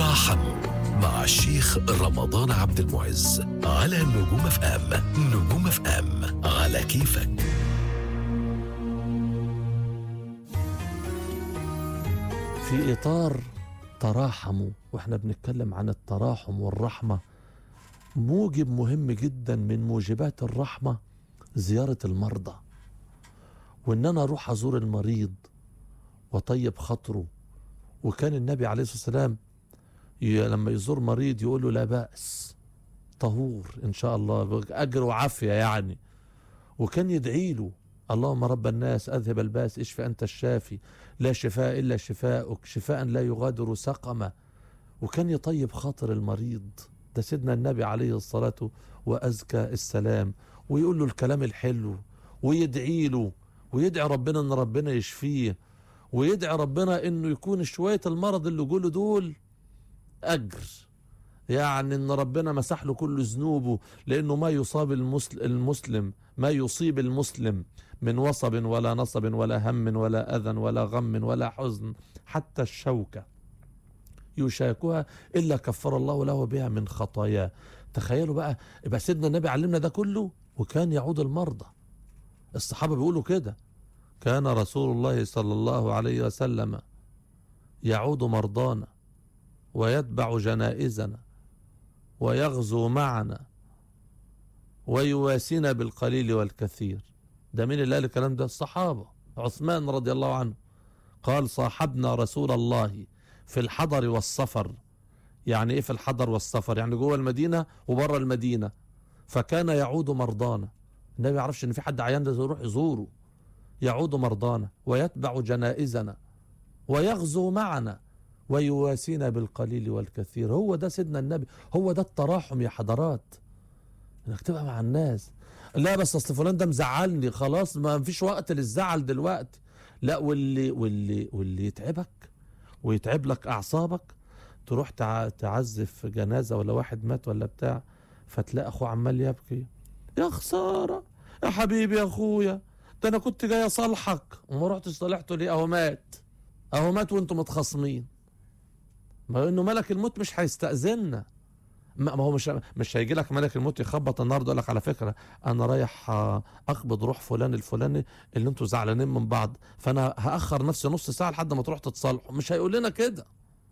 تراحموا مع الشيخ رمضان عبد المعز على نجوم اف ام نجوم اف ام على كيفك في إطار تراحموا وإحنا بنتكلم عن التراحم والرحمة موجب مهم جدا من موجبات الرحمة زيارة المرضى وإن أنا أروح أزور المريض وطيب خاطره وكان النبي عليه الصلاة والسلام ي- لما يزور مريض يقول له لا بأس طهور إن شاء الله أجر وعافية يعني وكان يدعي له اللهم رب الناس أذهب الباس اشف أنت الشافي لا شفاء إلا شفاءك شفاء لا يغادر سقما وكان يطيب خاطر المريض ده سيدنا النبي عليه الصلاة وأزكى السلام ويقول له الكلام الحلو ويدعي له ويدعي ربنا ان ربنا يشفيه ويدعي ربنا انه يكون شوية المرض اللي جوله دول اجر يعني ان ربنا مسح له كل ذنوبه لانه ما يصاب المسل- المسلم ما يصيب المسلم من وصب ولا نصب ولا هم ولا اذى ولا غم ولا حزن حتى الشوكه يشاكها الا كفر الله له بها من خطاياه تخيلوا بقى يبقى سيدنا النبي علمنا ده كله وكان يعود المرضى الصحابه بيقولوا كده كان رسول الله صلى الله عليه وسلم يعود مرضانا ويتبع جنائزنا ويغزو معنا ويواسينا بالقليل والكثير ده مين اللي قال الكلام ده الصحابه عثمان رضي الله عنه قال صاحبنا رسول الله في الحضر والسفر يعني ايه في الحضر والسفر يعني جوه المدينه وبره المدينه فكان يعود مرضانا النبي ما يعرفش ان في حد عيان ده يروح يزوره يعود مرضانا ويتبع جنائزنا ويغزو معنا ويواسينا بالقليل والكثير هو ده سيدنا النبي هو ده التراحم يا حضرات انك تبقى مع الناس لا بس اصل فلان ده مزعلني خلاص ما فيش وقت للزعل دلوقتي لا واللي واللي واللي يتعبك ويتعب لك اعصابك تروح تع- تعزف جنازه ولا واحد مات ولا بتاع فتلاقي اخوه عمال يبكي يا خساره يا حبيبي يا اخويا ده انا كنت جاي اصالحك وما رحتش صالحته ليه اهو مات اهو مات وانتم متخاصمين ما انه ملك الموت مش هيستأذننا ما ما هو مش مش هيجي لك ملك الموت يخبط النهارده يقول لك على فكره انا رايح آه، اقبض روح فلان الفلاني اللي انتوا زعلانين من بعض فانا هاخر نفسي نص ساعه لحد ما تروح تتصالحوا مش هيقول لنا كده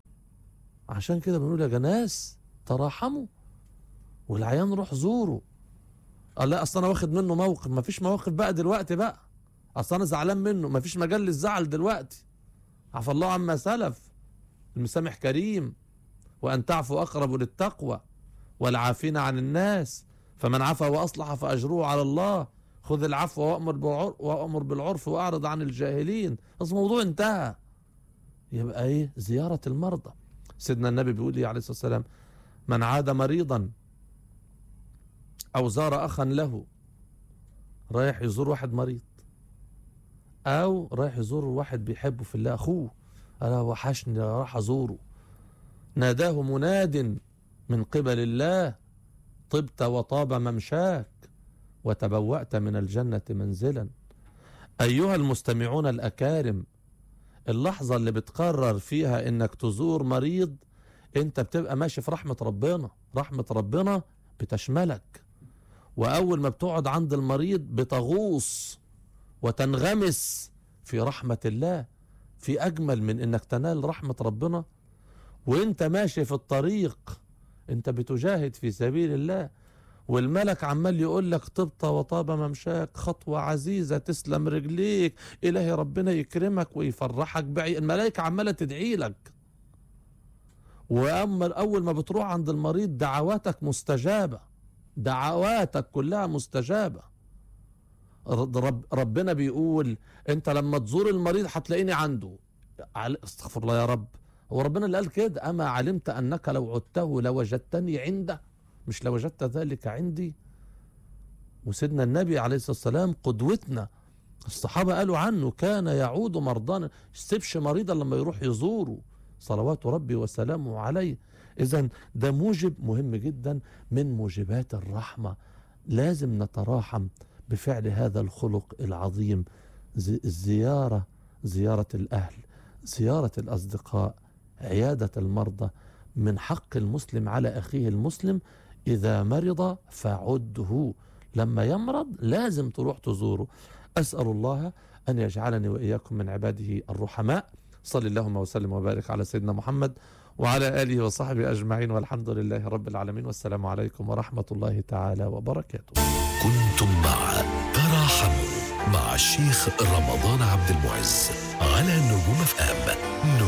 عشان كده بنقول يا جناس تراحموا والعيان روح زوروا قال لا اصل انا واخد منه موقف ما فيش مواقف بقى دلوقتي بقى اصل انا زعلان منه ما فيش مجال للزعل دلوقتي عفى الله عما سلف المسامح كريم وأن تعفوا أقرب للتقوى والعافين عن الناس فمن عفا وأصلح فأجره على الله خذ العفو وأمر بالعرف, وأمر بالعرف وأعرض عن الجاهلين بس الموضوع انتهى يبقى إيه زيارة المرضى سيدنا النبي بيقول إيه عليه الصلاة والسلام من عاد مريضا أو زار أخا له رايح يزور واحد مريض أو رايح يزور واحد بيحبه في الله أخوه أنا وحشني راح أزوره ناداه مناد من قبل الله طبت وطاب ممشاك وتبوأت من الجنة منزلا أيها المستمعون الأكارم اللحظة اللي بتقرر فيها إنك تزور مريض أنت بتبقى ماشي في رحمة ربنا رحمة ربنا بتشملك وأول ما بتقعد عند المريض بتغوص وتنغمس في رحمة الله في أجمل من إنك تنال رحمة ربنا وانت ماشي في الطريق انت بتجاهد في سبيل الله والملك عمال يقول لك طبت وطاب ممشاك خطوة عزيزة تسلم رجليك إلهي ربنا يكرمك ويفرحك بعي الملائكة عمالة تدعي لك وأما أول ما بتروح عند المريض دعواتك مستجابة دعواتك كلها مستجابة رب ربنا بيقول انت لما تزور المريض هتلاقيني عنده عل- استغفر الله يا رب هو ربنا اللي قال كده أما علمت أنك لو عدته لوجدتني عنده مش لوجدت ذلك عندي وسيدنا النبي عليه الصلاة والسلام قدوتنا الصحابة قالوا عنه كان يعود مرضانا يسيبش مريضا لما يروح يزوره صلوات ربي وسلامه عليه إذا ده موجب مهم جدا من موجبات الرحمة لازم نتراحم بفعل هذا الخلق العظيم زي- الزيارة زيارة الأهل زيارة الأصدقاء عيادة المرضى من حق المسلم على أخيه المسلم إذا مرض فعده لما يمرض لازم تروح تزوره أسأل الله أن يجعلني وإياكم من عباده الرحماء صل اللهم وسلم وبارك على سيدنا محمد وعلى آله وصحبه أجمعين والحمد لله رب العالمين والسلام عليكم ورحمة الله تعالى وبركاته كنتم مع تراحموا مع الشيخ رمضان عبد المعز على نجوم اف ام